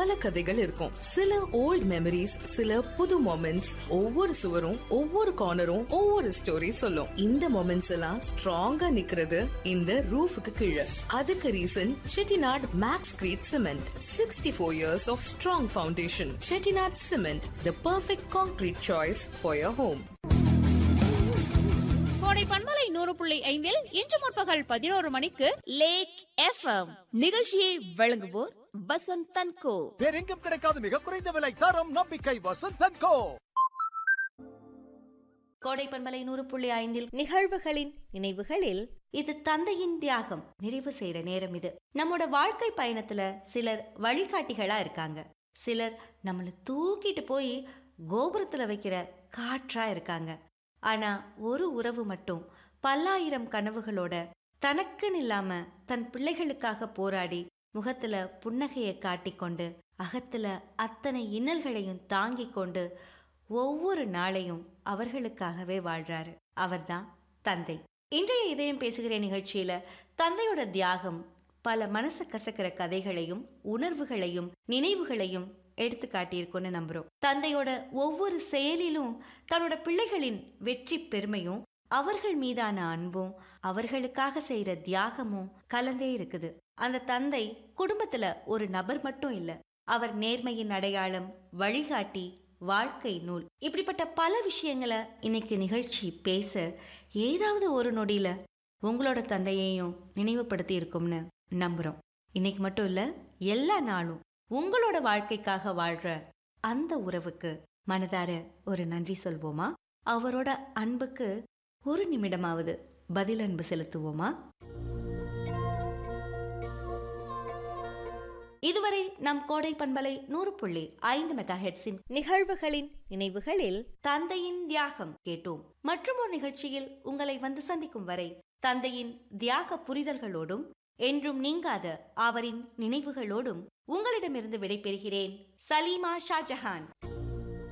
பல கதைகள் இருக்கும் சில ஓல்ட் மெமரிஸ் சில புது மொமெண்ட்ஸ் ஒவ்வொரு சுவரும் ஒவ்வொரு கார்னரும் ஒவ்வொரு ஸ்டோரி சொல்லும் இந்த மொமெண்ட்ஸ் எல்லாம் ஸ்ட்ராங்கா நிக்கிறது இந்த ரூஃபுக்கு கீழே அதுக்கு reason Chettinad Maxcrete cement sixty four years of strong foundation Chettinad cement the perfect concrete choice for your home கோடை பண்பலை நூறு புள்ளி ஐந்தில் இன்று முற்பகல் பதினோரு மணிக்கு லேக் எஃப்எம் நிகழ்ச்சியை வழங்குவோர் வசந்த் தன்கோ வேறெங்கும் கிடைக்காத மிக குறைந்த விலை தரம் நம்பிக்கை வசந்தன் கோ கோடை பண்பலை நூறு புள்ளி ஐந்தில் நிகழ்வுகளின் நினைவுகளில் இது தந்தையின் தியாகம் நிறைவு செய்யற நேரம் இது நம்மோட வாழ்க்கை பயணத்துல சிலர் வழிகாட்டிகளா இருக்காங்க சிலர் நம்மளை தூக்கிட்டு போய் கோபுரத்துல வைக்கிற காற்றா இருக்காங்க ஆனா ஒரு உறவு மட்டும் பல்லாயிரம் கனவுகளோட தனக்குன்னு இல்லாம தன் பிள்ளைகளுக்காக போராடி முகத்துல புன்னகையை காட்டிக்கொண்டு அகத்துல அத்தனை இன்னல்களையும் தாங்கிக் கொண்டு ஒவ்வொரு நாளையும் அவர்களுக்காகவே வாழ்றாரு அவர்தான் தந்தை இன்றைய இதயம் பேசுகிற நிகழ்ச்சியில தந்தையோட தியாகம் பல மனசு கசக்கிற கதைகளையும் உணர்வுகளையும் நினைவுகளையும் எடுத்து காட்டியிருக்கும்னு நம்புறோம் தந்தையோட ஒவ்வொரு செயலிலும் தன்னோட பிள்ளைகளின் வெற்றி பெருமையும் அவர்கள் மீதான அன்பும் அவர்களுக்காக செய்யற தியாகமும் கலந்தே இருக்குது அந்த தந்தை குடும்பத்துல ஒரு நபர் மட்டும் இல்ல அவர் நேர்மையின் அடையாளம் வழிகாட்டி வாழ்க்கை நூல் இப்படிப்பட்ட பல விஷயங்களை இன்னைக்கு நிகழ்ச்சி பேச ஏதாவது ஒரு நொடியில உங்களோட தந்தையையும் நினைவுபடுத்தி இருக்கும்னு நம்புறோம் இன்னைக்கு மட்டும் இல்ல எல்லா நாளும் உங்களோட வாழ்க்கைக்காக வாழ்ற அந்த உறவுக்கு மனதார ஒரு நன்றி சொல்வோமா அவரோட அன்புக்கு ஒரு நிமிடமாவது பதில் அன்பு செலுத்துவோமா இதுவரை நம் கோடை பண்பலை நூறு புள்ளி ஐந்து மெகா ஹெட்ஸின் நிகழ்வுகளின் நினைவுகளில் தந்தையின் தியாகம் கேட்டோம் மற்றும் ஒரு நிகழ்ச்சியில் உங்களை வந்து சந்திக்கும் வரை தந்தையின் தியாக புரிதல்களோடும் என்றும் நீங்காத அவரின் நினைவுகளோடும் உங்களிடமிருந்து விடைபெறுகிறேன் சலீமா ஷாஜஹான்